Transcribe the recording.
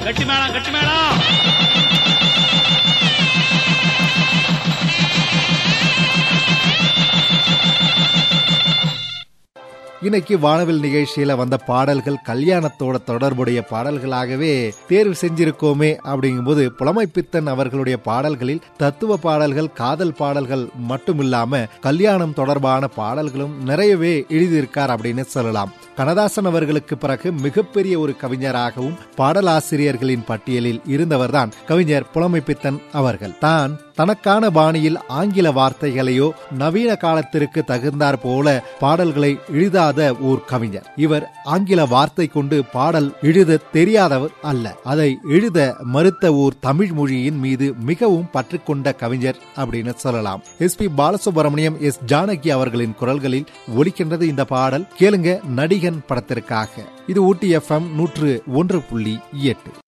கட்டி மேளம் கட்டி மேளம் இன்னைக்கு வானவில் நிகழ்ச்சியில வந்த பாடல்கள் கல்யாணத்தோட தொடர்புடைய பாடல்களாகவே தேர்வு செஞ்சிருக்கோமே அப்படிங்கும்போது புலமைப்பித்தன் அவர்களுடைய பாடல்களில் தத்துவ பாடல்கள் காதல் பாடல்கள் மட்டும் இல்லாம கல்யாணம் தொடர்பான பாடல்களும் நிறையவே எழுதியிருக்கார் அப்படின்னு சொல்லலாம் கனதாசன் அவர்களுக்கு பிறகு மிகப்பெரிய ஒரு கவிஞராகவும் பாடலாசிரியர்களின் பட்டியலில் இருந்தவர்தான் கவிஞர் புலமைப்பித்தன் அவர்கள் தான் தனக்கான பாணியில் ஆங்கில வார்த்தைகளையோ நவீன காலத்திற்கு தகுந்தாற் போல பாடல்களை எழுதாத ஓர் கவிஞர் இவர் ஆங்கில வார்த்தை கொண்டு பாடல் எழுத தெரியாதவர் அல்ல அதை எழுத மறுத்த ஓர் தமிழ் மொழியின் மீது மிகவும் பற்றுக்கொண்ட கவிஞர் அப்படின்னு சொல்லலாம் S P Balasubramaniam S Janaki அவர்களின் குரல்களில் ஒலிக்கின்றது இந்த பாடல் கேளுங்க நடிகன் படத்திற்காக இது ஊட்டி எஃப்எம் நூற்று ஒன்று புள்ளி எட்டு